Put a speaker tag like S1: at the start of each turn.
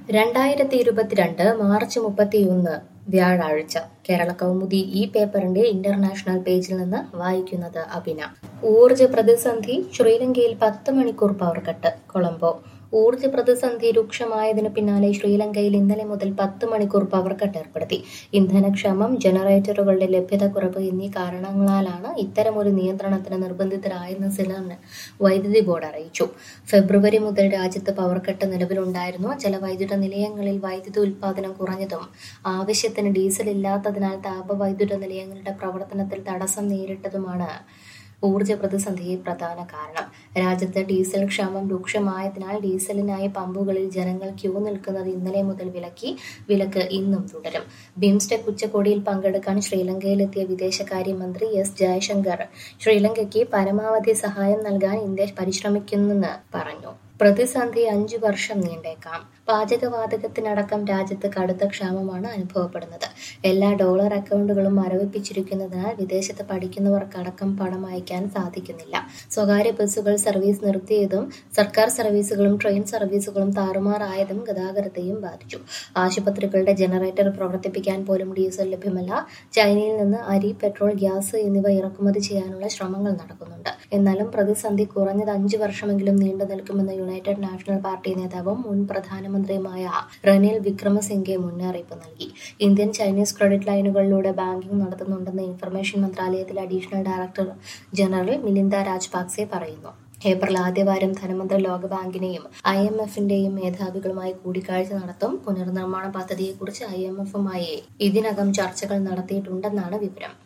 S1: രണ്ടായിരത്തി ഇരുപത്തിരണ്ട് മാർച്ച് മുപ്പത്തിയൊന്ന് വ്യാഴാഴ്ച കേരള കൗമുദി ഈ പേപ്പറിന്റെ ഇന്റർനാഷണൽ പേജിൽ നിന്ന് വായിക്കുന്നത് അഭിന ഊർജ പ്രതിസന്ധി ശ്രീലങ്കയിൽ പത്ത് മണിക്കൂർ പവർ കട്ട് കൊളംബോ ഊർജ പ്രതിസന്ധി രൂക്ഷമായതിനു പിന്നാലെ ശ്രീലങ്കയിൽ ഇന്നലെ മുതൽ പത്ത് മണിക്കൂർ പവർ കട്ട് ഏർപ്പെടുത്തി ഇന്ധനക്ഷാമം ജനറേറ്ററുകളുടെ ലഭ്യതക്കുറവ് എന്നീ കാരണങ്ങളാലാണ് ഇത്തരമൊരു നിയന്ത്രണത്തിന് നിർബന്ധിതരായെന്ന് സിലൻ വൈദ്യുതി ബോർഡ് അറിയിച്ചു ഫെബ്രുവരി മുതൽ രാജ്യത്ത് പവർ കട്ട് നിലവിലുണ്ടായിരുന്നു ജലവൈദ്യുത നിലയങ്ങളിൽ വൈദ്യുതി ഉൽപാദനം കുറഞ്ഞതും ആവശ്യത്തിന് ഡീസൽ ഇല്ലാത്തതിനാൽ താപവൈദ്യുത നിലയങ്ങളുടെ പ്രവർത്തനത്തിൽ തടസ്സം നേരിട്ടതുമാണ് ഊർജ പ്രതിസന്ധിയെ പ്രധാന കാരണം രാജ്യത്ത് ഡീസൽ ക്ഷാമം രൂക്ഷമായതിനാൽ ഡീസലിനായി പമ്പുകളിൽ ജനങ്ങൾ ക്യൂ നിൽക്കുന്നത് ഇന്നലെ മുതൽ വിലക്കി വിലക്ക് ഇന്നും തുടരും ബിംസ്റ്റെക് ഉച്ചകോടിയിൽ പങ്കെടുക്കാൻ ശ്രീലങ്കയിലെത്തിയ വിദേശകാര്യമന്ത്രി എസ് ജയശങ്കർ ശ്രീലങ്കയ്ക്ക് പരമാവധി സഹായം നൽകാൻ ഇന്ത്യ പരിശ്രമിക്കുന്നെന്ന് പറഞ്ഞു പ്രതിസന്ധി അഞ്ചു വർഷം നീണ്ടേക്കാം പാചകവാതകത്തിനടക്കം രാജ്യത്ത് കടുത്ത ക്ഷാമമാണ് അനുഭവപ്പെടുന്നത് എല്ലാ ഡോളർ അക്കൗണ്ടുകളും മരവിപ്പിച്ചിരിക്കുന്നതിനാൽ വിദേശത്ത് പഠിക്കുന്നവർക്കടക്കം പണം അയക്കാൻ സാധിക്കുന്നില്ല സ്വകാര്യ ബസ്സുകൾ സർവീസ് നിർത്തിയതും സർക്കാർ സർവീസുകളും ട്രെയിൻ സർവീസുകളും താറുമാറായതും ഗതാഗതത്തെയും ബാധിച്ചു ആശുപത്രികളുടെ ജനറേറ്റർ പ്രവർത്തിപ്പിക്കാൻ പോലും ഡീസൽ ലഭ്യമല്ല ചൈനയിൽ നിന്ന് അരി പെട്രോൾ ഗ്യാസ് എന്നിവ ഇറക്കുമതി ചെയ്യാനുള്ള ശ്രമങ്ങൾ നടക്കുന്നുണ്ട് എന്നാലും പ്രതിസന്ധി കുറഞ്ഞത് അഞ്ചു വർഷമെങ്കിലും നീണ്ടു നിൽക്കുമെന്ന് യുണൈറ്റഡ് നാഷണൽ പാർട്ടി നേതാവും മുൻ പ്രധാനമന്ത്രിയുമായ റനിൽ വിക്രമസിംഗെ മുന്നറിയിപ്പ് നൽകി ഇന്ത്യൻ ചൈനീസ് ക്രെഡിറ്റ് ലൈനുകളിലൂടെ ബാങ്കിംഗ് നടത്തുന്നുണ്ടെന്ന് ഇൻഫർമേഷൻ മന്ത്രാലയത്തിലെ additional director general Milinda Rajapaksa പറയുന്നു ഏപ്രിൽ ആദ്യവാരം ധനമന്ത്രി ലോകബാങ്കിനെയും ഐ എം എഫിന്റെയും മേധാവികളുമായി കൂടിക്കാഴ്ച നടത്തും പുനർനിർമ്മാണ പദ്ധതിയെക്കുറിച്ച് ഐ എം എഫുമായി ഇതിനകം ചർച്ചകൾ നടത്തിയിട്ടുണ്ടെന്നാണ് വിവരം